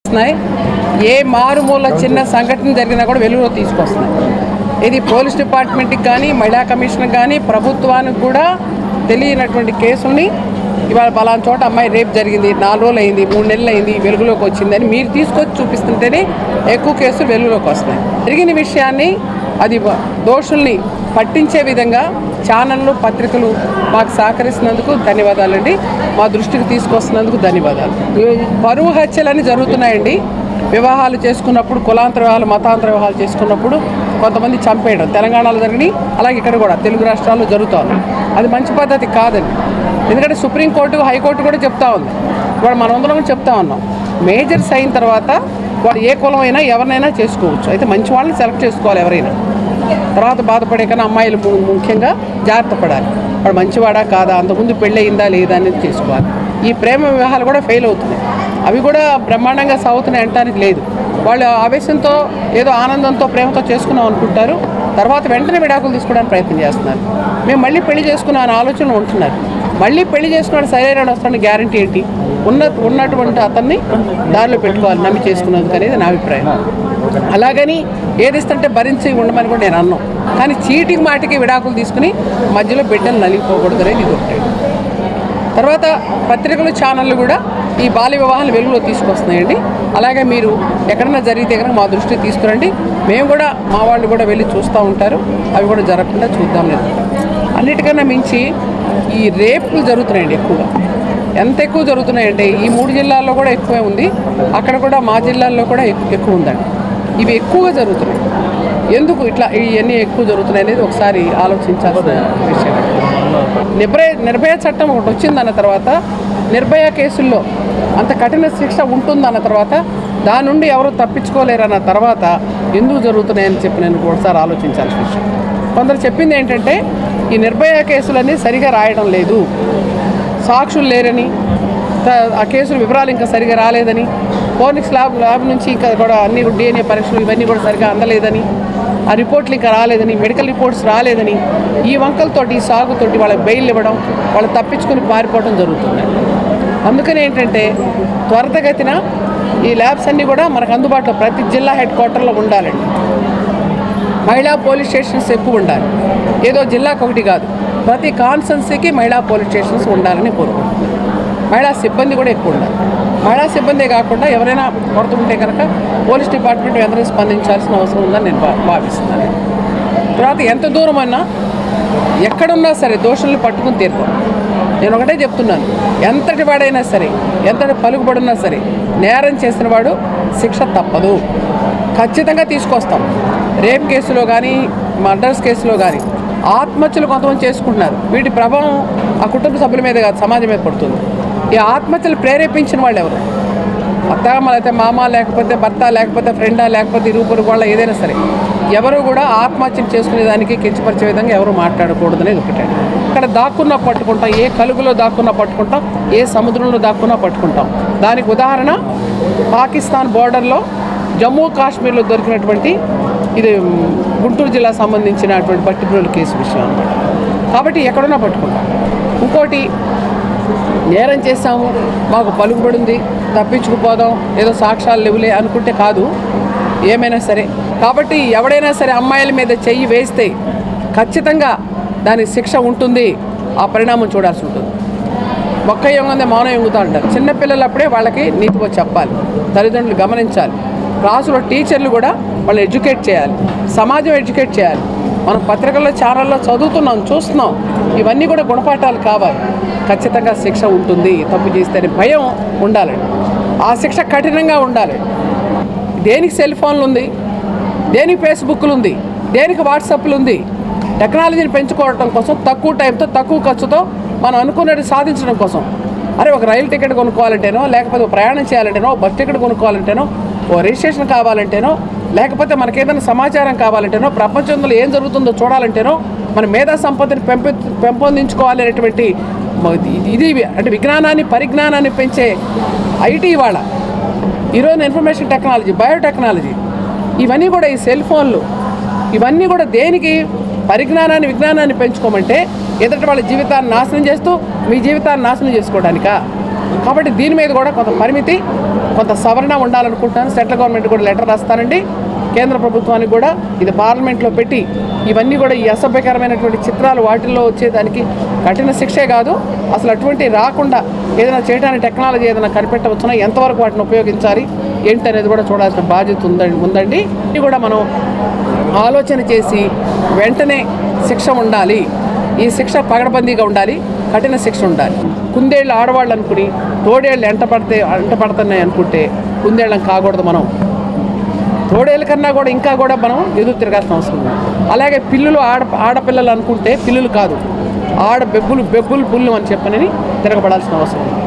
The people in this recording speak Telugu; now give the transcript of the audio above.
వస్తున్నాయి ఏ మారుమూల చిన్న సంఘటన జరిగినా కూడా వెలుగులో తీసుకొస్తున్నాయి ఇది పోలీస్ డిపార్ట్మెంట్కి కానీ మహిళా కమిషన్కి కానీ ప్రభుత్వానికి కూడా తెలియనటువంటి కేసుల్ని ఇవాళ పలానా చోట అమ్మాయి రేపు జరిగింది నాలుగు రోజులు అయింది మూడు నెలలు అయింది వెలుగులోకి వచ్చిందని మీరు తీసుకొచ్చి చూపిస్తుంటేనే ఎక్కువ కేసులు వెలుగులోకి వస్తున్నాయి జరిగిన విషయాన్ని అది వ- దోషుల్ని పట్టించే విధంగా ఛానళ్ళు పత్రికలు మాకు సహకరిస్తున్నందుకు ధన్యవాదాలండి మా దృష్టికి తీసుకొస్తున్నందుకు ధన్యవాదాలు పరువు హత్యలని జరుగుతున్నాయండి వివాహాలు చేసుకున్నప్పుడు కులాంతర వివాహాలు మతాంతర వివాహాలు చేసుకున్నప్పుడు కొంతమంది చంపేయడం తెలంగాణలో జరిగినాయి అలాగే ఇక్కడ కూడా తెలుగు రాష్ట్రాల్లో జరుగుతోంది అది మంచి పద్ధతి కాదండి ఎందుకంటే సుప్రీంకోర్టు హైకోర్టు కూడా చెప్తా ఉంది ఇప్పుడు మనందరం చెప్తా ఉన్నాం మేజర్స్ అయిన తర్వాత వాడు ఏ కులం అయినా ఎవరినైనా చేసుకోవచ్చు అయితే మంచి వాళ్ళని సెలెక్ట్ చేసుకోవాలి ఎవరైనా తర్వాత బాధపడే కన్నా అమ్మాయిలు ము- ముఖ్యంగా జాగ్రత్త పడాలి వాడు మంచివాడా కాదా అంతకుముందు పెళ్ళి అయిందా లేదా అనేది చేసుకోవాలి ఈ ప్రేమ వివాహాలు కూడా ఫెయిల్ అవుతున్నాయి అవి కూడా బ్రహ్మాండంగా సాగుతున్నాయి అంటానికి లేదు వాళ్ళు ఆవేశంతో ఏదో ఆనందంతో ప్రేమతో చేసుకున్నాం అనుకుంటారు తర్వాత వెంటనే విడాకులు తీసుకోవడానికి ప్రయత్నం చేస్తున్నారు మేము మళ్ళీ పెళ్లి చేసుకున్నాం అనే ఆలోచన ఉంటున్నారు మళ్ళీ పెళ్లి చేసుకున్నాడు సరైన వస్తాడని గ్యారంటీ ఏంటి ఉన్న ఉన్నటువంటి అతన్ని దారిలో పెట్టుకోవాలి నమ్మి చేసుకున్నందుకు అనేది నా అభిప్రాయం అలాగని ఏది ఇస్తుంటే భరించి ఉండమని కూడా నేను అన్నాను కానీ చీటికి మాటికి విడాకులు తీసుకుని మధ్యలో బిడ్డలు నలిగిపోకూడదు అనేది ఇది ఒకటి తర్వాత పత్రికలు ఛానళ్ళు కూడా ఈ బాల్య వివాహాలు వెలుగులో తీసుకొస్తున్నాయండి అలాగే మీరు ఎక్కడన్నా జరిగితే కనుక మా దృష్టికి తీసుకురండి మేము కూడా మా వాళ్ళు కూడా వెళ్ళి చూస్తూ ఉంటారు అవి కూడా జరగకుండా చూద్దాం లేదు అన్నిటికన్నా మించి ఈ రేపులు జరుగుతున్నాయండి ఎక్కువగా ఎంత ఎక్కువ జరుగుతున్నాయంటే ఈ మూడు జిల్లాల్లో కూడా ఎక్కువే ఉంది అక్కడ కూడా మా జిల్లాల్లో కూడా ఎక్కు- ఎక్కువ ఉందండి ఇవి ఎక్కువగా జరుగుతున్నాయి ఎందుకు ఇట్లా ఇవన్నీ ఎక్కువ జరుగుతున్నాయి అనేది ఒకసారి ఆలోచించాల్సిన విషయం నిర్భయ నిర్భయ చట్టం ఒకటి వచ్చిందన్న తర్వాత నిర్భయ కేసుల్లో అంత కఠిన శిక్ష ఉంటుందన్న తర్వాత దాని నుండి ఎవరు తప్పించుకోలేరన్న తర్వాత ఎందుకు జరుగుతున్నాయని చెప్పి నేను ఒకసారి ఆలోచించాల్సిన విషయం కొందరు చెప్పింది ఏంటంటే ఈ నిర్భయ కేసులన్నీ సరిగా రాయడం లేదు సాక్షులు లేరని త- ఆ కేసుల వివరాలు ఇంకా సరిగా రాలేదని ఫోనిక్స్ ల్యాబ్ ల్యాబ్ నుంచి ఇంకా కూడా అన్ని డిఎన్ఏ పరీక్షలు ఇవన్నీ కూడా సరిగా అందలేదని ఆ రిపోర్ట్లు ఇంకా రాలేదని మెడికల్ రిపోర్ట్స్ రాలేదని ఈ వంకలతోటి ఈ సాగుతోటి వాళ్ళకి బెయిల్ ఇవ్వడం వాళ్ళు తప్పించుకొని పారిపోవడం జరుగుతుంది అందుకని ఏంటంటే త్వరితగతిన ఈ ల్యాబ్స్ అన్నీ కూడా మనకు అందుబాటులో ప్రతి జిల్లా హెడ్ క్వార్టర్లో ఉండాలండి మహిళా పోలీస్ స్టేషన్స్ ఎక్కువ ఉండాలి ఏదో జిల్లాకు ఒకటి కాదు ప్రతి కాన్స్టెన్సీకి మహిళా పోలీస్ స్టేషన్స్ ఉండాలని కోరుకుంటున్నాను మహిళా సిబ్బంది కూడా ఎక్కువ ఉండాలి మహిళా సిబ్బందే కాకుండా ఎవరైనా కొరత ఉంటే కనుక పోలీస్ డిపార్ట్మెంట్ వెంటనే స్పందించాల్సిన అవసరం ఉందని నేను భా- భావిస్తున్నాను తర్వాత ఎంత దూరం అన్నా ఎక్కడున్నా సరే దోషుల్ని పట్టుకుని తీరుతాం నేను ఒకటే చెప్తున్నాను ఎంతటి వాడైనా సరే ఎంతటి పలుకుబడున్నా సరే నేరం చేసిన వాడు శిక్ష తప్పదు ఖచ్చితంగా తీసుకొస్తాం రేప్ కేసులో కానీ మర్డర్స్ కేసులో కానీ ఆత్మహత్యలు కొంతమంది చేసుకుంటున్నారు వీటి ప్రభావం ఆ కుటుంబ సభ్యుల మీద కాదు సమాజం మీద పడుతుంది ఈ ఆత్మహత్యలు ప్రేరేపించిన వాళ్ళు ఎవరు అత్తమ్మ లేకపోతే మామ లేకపోతే భర్త లేకపోతే ఫ్రెండా లేకపోతే ఇరువురు వాళ్ళ ఏదైనా సరే ఎవరు కూడా ఆత్మహత్యలు చేసుకునే దానికి కించపరిచే విధంగా ఎవరు మాట్లాడకూడదు అనేది ఒకటే ఇక్కడ దాక్కున్నా పట్టుకుంటాం ఏ కలుగులో దాక్కున్నా పట్టుకుంటాం ఏ సముద్రంలో దాక్కున్నా పట్టుకుంటాం దానికి ఉదాహరణ పాకిస్తాన్ బోర్డర్లో జమ్మూ కాశ్మీర్లో దొరికినటువంటి ఇది మ్, గుంటూరు జిల్లా సంబంధించినటువంటి పట్టిపురుల కేసు విషయం అనమాట కాబట్టి ఎక్కడున్నా పట్టుకుంటాం ఇంకోటి నేరం చేశాము మాకు పలుకుబడింది తప్పించుకుపోదాం ఏదో సాక్ష్యాలు లేవులే అనుకుంటే కాదు ఏమైనా సరే కాబట్టి ఎవడైనా సరే అమ్మాయిల మీద చెయ్యి వేస్తే ఖచ్చితంగా దానికి శిక్ష ఉంటుంది ఆ పరిణామం చూడాల్సి ఉంటుంది మొక్క ఎంగుందే మౌనం ఎంగుతా అంటారు చిన్నపిల్లలప్పుడే వాళ్ళకి నీతిగా చెప్పాలి తల్లిదండ్రులు గమనించాలి క్లాసులో టీచర్లు కూడా వాళ్ళు ఎడ్యుకేట్ చేయాలి సమాజం ఎడ్యుకేట్ చేయాలి మనం పత్రికల్లో ఛానల్లో చదువుతున్నాం చూస్తున్నాం ఇవన్నీ కూడా గుణపాఠాలు కావాలి ఖచ్చితంగా శిక్ష ఉంటుంది తప్పు చేస్తే భయం ఉండాలండి ఆ శిక్ష కఠినంగా ఉండాలి దేనికి సెల్ ఫోన్లు ఉంది దేనికి ఫేస్బుక్లు ఉంది దేనికి వాట్సాప్లు ఉంది టెక్నాలజీని పెంచుకోవడం కోసం తక్కువ టైంతో తక్కువ ఖర్చుతో మనం అనుకున్నది సాధించడం కోసం అరే ఒక రైలు టికెట్ కొనుక్కోవాలంటేనో లేకపోతే ఒక ప్రయాణం చేయాలంటేనో ఒక బస్ టికెట్ కొనుక్కోవాలంటేనో ఓ రిజిస్ట్రేషన్ కావాలంటేనో లేకపోతే మనకి ఏదైనా సమాచారం కావాలంటేనో ప్రపంచంలో ఏం జరుగుతుందో చూడాలంటేనో మన మేధా సంపత్తిని పెంపొ పెంపొందించుకోవాలి అనేటువంటి మ- ఇది అంటే విజ్ఞానాన్ని పరిజ్ఞానాన్ని పెంచే ఐటీ వాళ్ళ ఈరోజు ఇన్ఫర్మేషన్ టెక్నాలజీ బయోటెక్నాలజీ ఇవన్నీ కూడా ఈ సెల్ ఫోన్లు ఇవన్నీ కూడా దేనికి పరిజ్ఞానాన్ని విజ్ఞానాన్ని పెంచుకోమంటే ఎదుటి వాళ్ళ జీవితాన్ని నాశనం చేస్తూ మీ జీవితాన్ని నాశనం చేసుకోవడానికా కాబట్టి దీని మీద కూడా కొంత పరిమితి కొంత సవరణ ఉండాలనుకుంటున్నాను సెంట్రల్ గవర్నమెంట్ కూడా లెటర్ రాస్తానండి కేంద్ర ప్రభుత్వానికి కూడా ఇది పార్లమెంట్లో పెట్టి ఇవన్నీ కూడా ఈ అసభ్యకరమైనటువంటి చిత్రాలు వాటిల్లో వచ్చేదానికి కఠిన శిక్షే కాదు అసలు అటువంటి రాకుండా ఏదైనా చేయడానికి టెక్నాలజీ ఏదైనా కనిపెట్టవచ్చునా ఎంతవరకు వాటిని ఉపయోగించాలి ఏంటి అనేది కూడా చూడాల్సిన బాధ్యత ఉందండి ఉందండి ఇది కూడా మనం ఆలోచన చేసి వెంటనే శిక్ష ఉండాలి ఈ శిక్ష పగడబందీగా ఉండాలి కఠిన శిక్ష ఉండాలి కుందేళ్ళు ఆడవాళ్ళు అనుకుని తోడేళ్ళు ఎంట పడితే ఎంట పడుతున్నాయి అనుకుంటే కుందేళ్ళం కాకూడదు మనం తోడేళ్ళ కన్నా కూడా ఇంకా కూడా మనం ఎదురు తిరగాల్సిన అవసరం ఉంది అలాగే పిల్లులు ఆడ ఆడపిల్లలు అనుకుంటే పిల్లులు కాదు ఆడ బెబ్బులు బెబ్బులు పుల్లు అని చెప్పనని తిరగబడాల్సిన అవసరం ఉంది